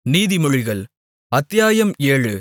நீதிமொழிகள் அத்தியாயம் ஏழு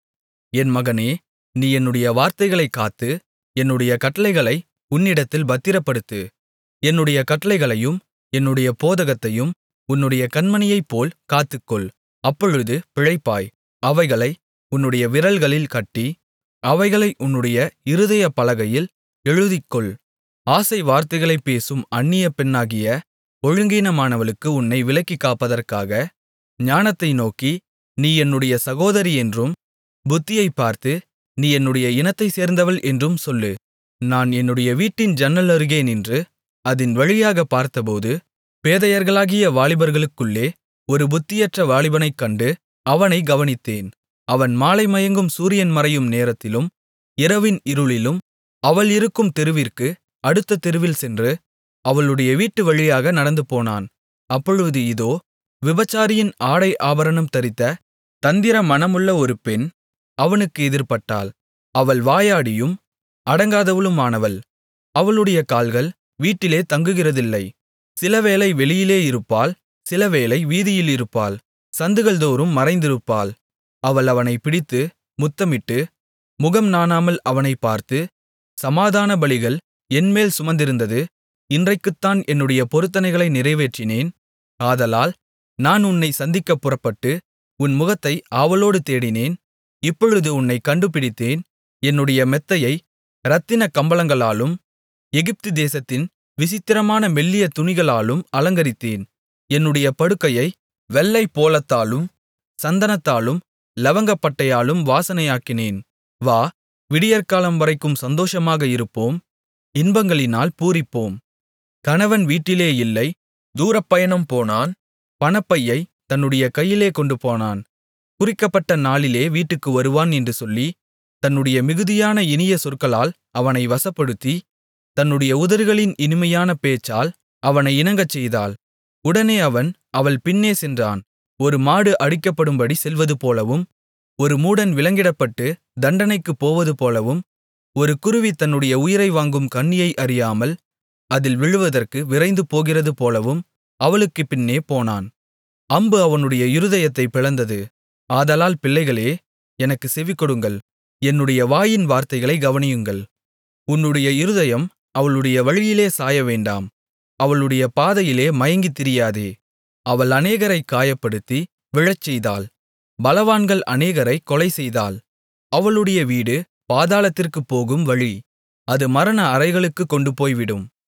என் மகனே நீ என்னுடைய வார்த்தைகளைக் காத்து என்னுடைய கட்டளைகளை உன்னிடத்தில் பத்திரப்படுத்து என்னுடைய கட்டளைகளையும் என்னுடைய போதகத்தையும் உன்னுடைய கண்மணியைப்போல் காத்துக்கொள் அப்பொழுது பிழைப்பாய் அவைகளை உன்னுடைய விரல்களில் கட்டி அவைகளை உன்னுடைய இருதயப் பலகையில் எழுதிக்கொள் ஆசை வார்த்தைகளைப் பேசும் அந்நிய பெண்ணாகிய ஒழுங்கீனமானவளுக்கு உன்னை விலக்கிக் காப்பதற்காக ஞானத்தை நோக்கி நீ என்னுடைய சகோதரி என்றும் புத்தியைப் பார்த்து நீ என்னுடைய இனத்தைச் சேர்ந்தவள் என்றும் சொல்லு நான் என்னுடைய வீட்டின் ஜன்னல் அருகே நின்று அதின் வழியாகப் பார்த்தபோது பேதையர்களாகிய வாலிபர்களுக்குள்ளே ஒரு புத்தியற்ற வாலிபனைக் கண்டு அவனைக் கவனித்தேன் அவன் மாலைமயங்கும் சூரியன் மறையும் நேரத்திலும் இரவின் இருளிலும் அவள் இருக்கும் தெருவிற்கு அடுத்த தெருவில் சென்று அவளுடைய வீட்டு வழியாக நடந்துபோனான் அப்பொழுது இதோ விபசாரியின் ஆடை ஆபரணம் தரித்த தந்திர மனமுள்ள ஒரு பெண் அவனுக்கு எதிர்ப்பட்டாள் அவள் வாயாடியும் அடங்காதவளுமானவள் அவளுடைய கால்கள் வீட்டிலே தங்குகிறதில்லை சிலவேளை வெளியிலே இருப்பாள் சிலவேளை வீதியில் இருப்பாள் சந்துகள்தோறும் மறைந்திருப்பாள் அவள் அவனைப் பிடித்து முத்தமிட்டு முகம் நாணாமல் அவனைப் பார்த்து சமாதான பலிகள் என்மேல் சுமந்திருந்தது இன்றைக்குத்தான் என்னுடைய பொருத்தனைகளை நிறைவேற்றினேன் ஆதலால் நான் உன்னைச் சந்திக்கப் புறப்பட்டு உன் முகத்தை ஆவலோடு தேடினேன் இப்பொழுது உன்னைக் கண்டுபிடித்தேன் என்னுடைய மெத்தையை இரத்தினக் கம்பளங்களாலும் எகிப்து தேசத்தின் விசித்திரமான மெல்லிய துணிகளாலும் அலங்கரித்தேன் என்னுடைய படுக்கையை வெள்ளைப் போளத்தாலும் சந்தனத்தாலும் லவங்கப்பட்டையாலும் வாசனையாக்கினேன் வா விடியற்காலம் வரைக்கும் சந்தோஷமாக இருப்போம் இன்பங்களினால் பூரிப்போம் கணவன் வீட்டிலே இல்லை தூரப்பயணம் போனான் பணப்பையை தன்னுடைய கையிலே கொண்டுபோனான் குறிக்கப்பட்ட நாளிலே வீட்டுக்கு வருவான் என்று சொல்லி தன்னுடைய மிகுதியான இனிய சொற்களால் அவனை வசப்படுத்தி தன்னுடைய உதடுகளின் இனிமையான பேச்சால் அவனை இணங்கச்செய்தாள் உடனே அவன் அவள் பின்னே சென்றான் ஒரு மாடு அடிக்கப்படும்படி செல்வதுபோலவும் ஒரு மூடன் விலங்கிடப்பட்டு தண்டனைக்குப் போவதுபோலவும் ஒரு குருவி தன்னுடைய உயிரை வாங்கும் கண்ணியை அறியாமல் அதில் விழுவதற்கு விரைந்து போகிறது போலவும் அவளுக்குப் பின்னே போனான் அம்பு அவனுடைய இருதயத்தைப் பிளந்தது ஆதலால் பிள்ளைகளே எனக்குச் செவிகொடுங்கள் என்னுடைய வாயின் வார்த்தைகளை கவனியுங்கள் உன்னுடைய இருதயம் அவளுடைய வழியிலே சாயவேண்டாம் அவளுடைய பாதையிலே மயங்கித் திரியாதே அவள் அநேகரைக் காயப்படுத்தி விழச்செய்தாள் பலவான்கள் அநேகரைக் கொலைசெய்தாள் அவளுடைய வீடு பாதாளத்திற்குப் போகும் வழி அது மரண அறைகளுக்குக் கொண்டுபோய்விடும்